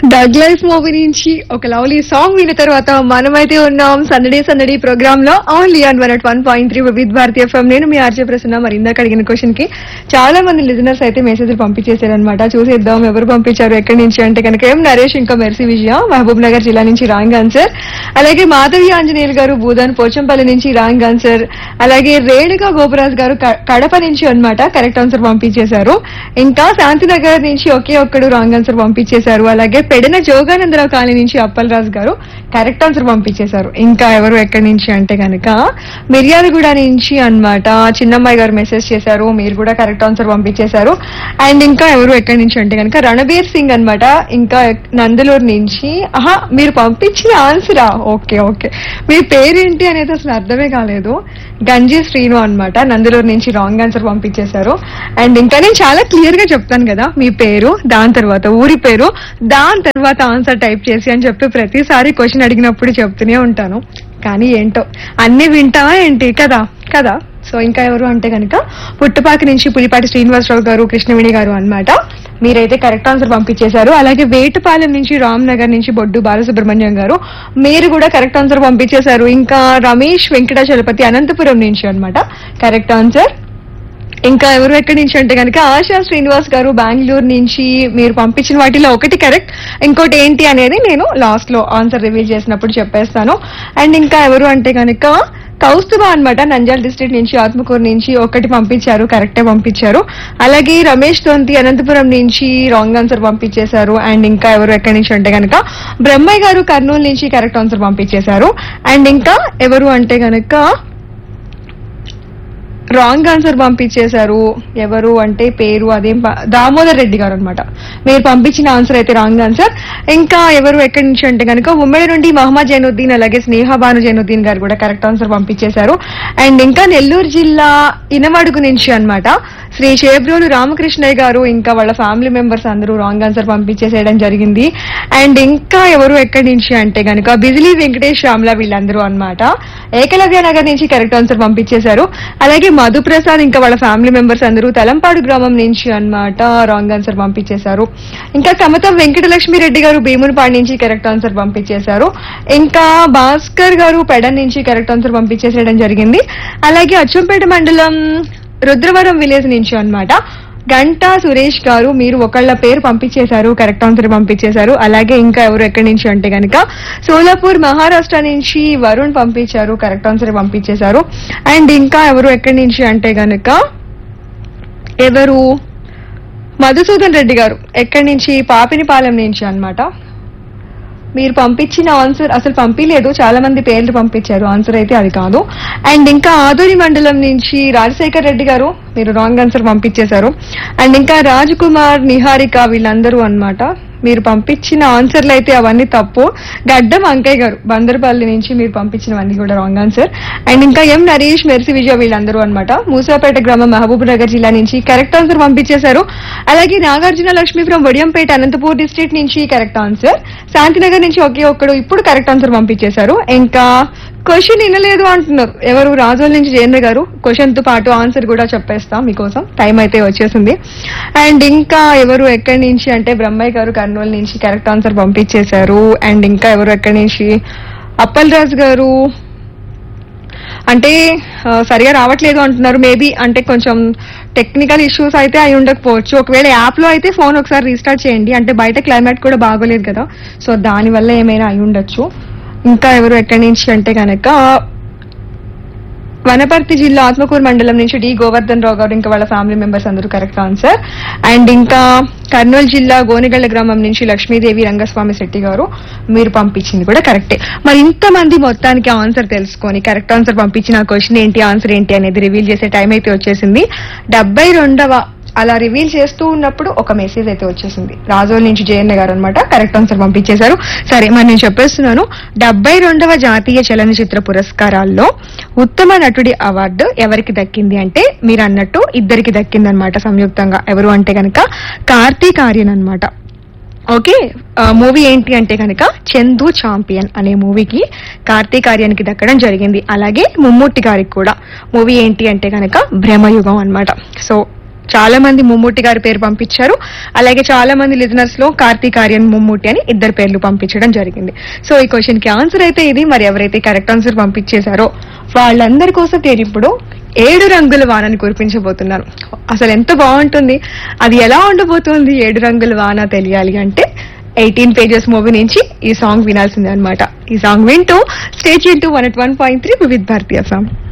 Doug life movie నుంచి ఒక lovely song విన్న తర్వాత మనమైతే ఉన్నాం సందడి సందడి ప్రోగ్రామ్ లో only on one at one point three with Bharati FM నేను మీ ఆర్జే ప్రసన్న మరి ఇందాక అడిగిన క్వశ్చన్ కి చాలా మంది లిజనర్స్ అయితే మెసేజ్ పంపించేశారు అనమాట చూసేద్దాం ఎవరు పంపించారు ఎక్కడి నుంచి అంటే కనుక ఏం నరేష్ ఇంకా మెర్సీ విజయ మహబూబ్ నగర్ జిల్లా నుంచి రాంగ్ ఆన్సర్ అలాగే మాధవి ఆంజనేయులు గారు భూదాన్ పోచంపల్లి నుంచి రాంగ్ ఆన్సర్ అలాగే రేణుకా గోపరాజ్ గారు క- కడప నుంచి అన్నమాట కరెక్ట్ ఆన్సర్ పంపించేశారు ఇంకా శాంతినగర్ నుంచి ఒకే ఒక్కడు రాంగ్ ఆన్సర్ పంపించేశారు అలాగే పెడన జోగానందరావు కాలనీ నుంచి అప్పలరాజు గారు కరెక్ట్ ఆన్సర్ పంపించేశారు ఇంకా ఎవరు ఎక్కడి నుంచి అంటే కనుక మిర్యాలగూడ నుంచి అన్నమాట చిన్నమ్మాయి గారు మెసేజ్ చేశారు మీరు కూడా కరెక్ట్ ఆన్సర్ పంపించేశారు అండ్ ఇంకా ఎవరు ఎక్కడి నుంచి అంటే కనుక రణబీర్ సింగ్ అన్నమాట ఇంకా నందలూరు నుంచి ఆహా మీరు పంపించిన ఆన్సరా ఓకే ఓకే మీ పేరేంటి అనేది అసలు అర్థమే కాలేదు గంజి శ్రీను అన్నమాట నందలూరు నుంచి రాంగ్ ఆన్సర్ పంపించేశారు అండ్ ఇంకా నేను చాలా క్లియర్ గా చెప్తాను కదా మీ పేరు దాని తర్వాత ఊరి పేరు దాని తర్వాత ఆన్సర్ టైప్ చేసి అని చెప్పి ప్రతిసారి క్వశ్చన్ అడిగినప్పుడు చెప్తూనే ఉంటాను కానీ ఏంటో అన్ని వింటావా ఏంటి కదా కదా సో ఇంకా ఎవరు అంటే కనుక పుట్టపాక నుంచి పులిపాటి శ్రీనివాసరావు గారు కృష్ణవేణి గారు అన్నమాట మీరైతే కరెక్ట్ ఆన్సర్ పంపించేశారు అలాగే వేటుపాలెం నుంచి రామ్ నగర్ నుంచి బొడ్డు బాలసుబ్రహ్మణ్యం గారు మీరు కూడా కరెక్ట్ ఆన్సర్ పంపించేశారు ఇంకా రమేష్ వెంకటాచలపతి అనంతపురం నుంచి అన్నమాట కరెక్ట్ ఆన్సర్ ఇంకా ఎవరు ఎక్కడి నుంచి అంటే కనుక ఆశా శ్రీనివాస్ గారు బెంగళూరు నుంచి మీరు పంపించిన వాటిలో ఒకటి కరెక్ట్ ఇంకోటి ఏంటి అనేది నేను లాస్ట్ లో ఆన్సర్ రివీల్ చేసినప్పుడు చెప్పేస్తాను అండ్ ఇంకా ఎవరు అంటే కనుక కౌస్తుభ అన్నమాట నంద్యాల డిస్ట్రిక్ట్ నుంచి ఆత్మకూరు నుంచి ఒకటి పంపించారు కరెక్టే పంపించారు అలాగే రమేష్ తొంతి అనంతపురం నుంచి రాంగ్ ఆన్సర్ పంపించేశారు అండ్ ఇంకా ఎవరు ఎక్కడి నుంచి అంటే కనుక బ్రహ్మయ్య గారు కర్నూలు నుంచి కరెక్ట్ ఆన్సర్ పంపించేశారు అండ్ ఇంకా ఎవరు అంటే కనుక రాంగ్ ఆన్సర్ పంపించేశారు ఎవరు అంటే పేరు అదేం ప- దామోదర్ రెడ్డి గారు అనమాట మీరు పంపించిన ఆన్సర్ అయితే రాంగ్ ఆన్సర్ ఇంకా ఎవరు ఎక్కడి నుంచి అంటే కనుక ఉమ్మడి నుండి మహమ్మద్ జైనుద్దీన్ అలాగే స్నేహ భాను జైనుద్దీన్ గారు కూడా కరెక్ట్ ఆన్సర్ పంపించేశారు అండ్ ఇంకా నెల్లూరు జిల్లా ఇనమడుగు నుంచి అన్నమాట శ్రీ షేబ్రోలు రామకృష్ణయ్య గారు ఇంకా వాళ్ళ ఫ్యామిలీ మెంబర్స్ అందరూ రాంగ్ ఆన్సర్ పంపించేసేయడం జరిగింది అండ్ ఇంకా ఎవరు ఎక్కడి నుంచి అంటే కనుక బిజిలీ వెంకటేష్ శ్యామ్ల వీళ్ళందరూ అన్నమాట ఏకలవ్య నగర్ నుంచి కరెక్ట్ ఆన్సర్ పంపించేశారు అలాగే మధుప్రసాద్ ఇంకా వాళ్ళ ఫ్యామిలీ మెంబర్స్ అందరూ తలంపాడు గ్రామం నుంచి అన్నమాట రాంగ్ ఆన్సర్ పంపించేశారు ఇంకా కమతం వెంకటలక్ష్మి రెడ్డి గారు భీమునిపాడు నుంచి కరెక్ట్ ఆన్సర్ పంపించేశారు ఇంకా భాస్కర్ గారు పెడ నుంచి కరెక్ట్ ఆన్సర్ పంపించేసేయడం జరిగింది అలాగే అచ్చంపేట మండలం రుద్రవరం విలేజ్ నుంచి అన్నమాట గంటా సురేష్ గారు మీరు ఒకళ్ళ పేరు పంపించేశారు కరెక్ట్ ఆన్సర్ పంపించేశారు అలాగే ఇంకా ఎవరు ఎక్కడి నుంచి అంటే కనుక సోలాపూర్ మహారాష్ట్ర నుంచి వరుణ్ పంపించారు కరెక్ట్ ఆన్సర్ పంపించేశారు అండ్ ఇంకా ఎవరు ఎక్కడి నుంచి అంటే గనుక ఎవరు మధుసూదన్ రెడ్డి గారు ఎక్కడి నుంచి పాపినిపాలెం నుంచి అన్నమాట మీరు పంపించిన ఆన్సర్ అసలు పంపించలేదు చాలా మంది పేర్లు పంపించారు ఆన్సర్ అయితే అది కాదు అండ్ ఇంకా ఆదూరి మండలం నుంచి రాజశేఖర్ రెడ్డి గారు మీరు రాంగ్ ఆన్సర్ పంపించేశారు అండ్ ఇంకా రాజ్ కుమార్ నిహారిక వీళ్ళందరూ అన్నమాట మీరు పంపించిన ఆన్సర్లు అయితే అవన్నీ తప్పు గడ్డం అంకయ్య గారు బందర్పల్లి నుంచి మీరు పంపించినవన్నీ కూడా రాంగ్ ఆన్సర్ అండ్ ఇంకా ఎం నరేష్ మెర్సి విజయ వీళ్ళందరూ అన్నమాట మూసాపేట గ్రామం మహబూబ్ నగర్ జిల్లా నుంచి కరెక్ట్ ఆన్సర్ పంపించేశారు అలాగే నాగార్జున లక్ష్మి ఫ్రం వడియంపేట అనంతపూర్ డిస్ట్రిక్ట్ నుంచి కరెక్ట్ ఆన్సర్ శాంతినగర్ నుంచి ఒకే ఒక్కడు ఇప్పుడు కరెక్ట్ ఆన్సర్ పంపించేశారు ఇంకా క్వశ్చన్ వినలేదు అంటున్నారు ఎవరు రాజోల్ నుంచి జయేంద్ర గారు క్వశ్చన్ తో పాటు ఆన్సర్ కూడా చెప్పేస్తాం మీకోసం టైం అయితే వచ్చేసింది అండ్ ఇంకా ఎవరు ఎక్కడి నుంచి అంటే బ్రహ్మయ్య గారు కర్నూలు నుంచి కరెక్ట్ ఆన్సర్ పంపించేశారు అండ్ ఇంకా ఎవరు ఎక్కడి నుంచి అప్పల్ రాజు గారు అంటే ఆ, సరిగా రావట్లేదు అంటున్నారు మేబీ అంటే కొంచెం టెక్నికల్ ఇష్యూస్ అయితే అయి ఉండకపోవచ్చు ఒకవేళ యాప్ లో అయితే ఫోన్ ఒకసారి రీస్టార్ట్ చేయండి అంటే బయట క్లైమేట్ కూడా బాగోలేదు కదా సో దాని వల్ల ఏమైనా అయి ఉండొచ్చు ఇంకా ఎవరు ఎక్కడి నుంచి అంటే కనుక వనపర్తి జిల్లా ఆత్మకూరు మండలం నుంచి డి గోవర్ధన్ రావు గారు ఇంకా వాళ్ళ ఫ్యామిలీ మెంబర్స్ అందరూ కరెక్ట్ ఆన్సర్ అండ్ ఇంకా కర్నూలు జిల్లా గోనెగళ్ల గ్రామం నుంచి లక్ష్మీదేవి రంగస్వామి శెట్టి గారు మీరు పంపించింది కూడా కరెక్టే మరి ఇంతమంది మొత్తానికి ఆన్సర్ తెలుసుకొని కరెక్ట్ ఆన్సర్ పంపించిన క్వశ్చన్ ఏంటి ఆన్సర్ ఏంటి అనేది రివీల్ చేసే టైం అయితే వచ్చేసింది డెబ్బై రెండవ అలా రివీల్ చేస్తూ ఉన్నప్పుడు ఒక మెసేజ్ అయితే వచ్చేసింది రాజోల్ నుంచి జయన్న గారు అనమాట కరెక్ట్ ఆన్సర్ పంపించేశారు సరే మరి నేను చెప్పేస్తున్నాను డెబ్బై రెండవ జాతీయ చలనచిత్ర పురస్కారాల్లో ఉత్తమ నటుడి అవార్డు ఎవరికి దక్కింది అంటే మీరు అన్నట్టు ఇద్దరికి దక్కిందనమాట సంయుక్తంగా ఎవరు అంటే కనుక కార్తీక్ ఆర్యన్ అనమాట ఓకే మూవీ ఏంటి అంటే కనుక చందు చాంపియన్ అనే మూవీకి కార్తీక్ ఆర్యన్కి దక్కడం జరిగింది అలాగే ముమ్మూర్తి గారికి కూడా మూవీ ఏంటి అంటే కనుక భ్రమయుగం అన్నమాట సో చాలా మంది ముమ్మూటి గారి పేరు పంపించారు అలాగే చాలా మంది లిజనర్స్ లో కార్తీక్ ఆర్యన్ ముమ్మూటి అని ఇద్దరు పేర్లు పంపించడం జరిగింది సో ఈ క్వశ్చన్ కి ఆన్సర్ అయితే ఇది మరి ఎవరైతే కరెక్ట్ ఆన్సర్ పంపించేశారో వాళ్ళందరి కోసం నేను ఇప్పుడు ఏడు రంగుల వానని కురిపించబోతున్నాను అసలు ఎంత బాగుంటుంది అది ఎలా ఉండబోతోంది ఏడు రంగుల వాన తెలియాలి అంటే ఎయిటీన్ పేజెస్ మూవీ నుంచి ఈ సాంగ్ వినాల్సిందే అనమాట ఈ సాంగ్ వింటూ stay tuned into one at one point three with Bharatiya song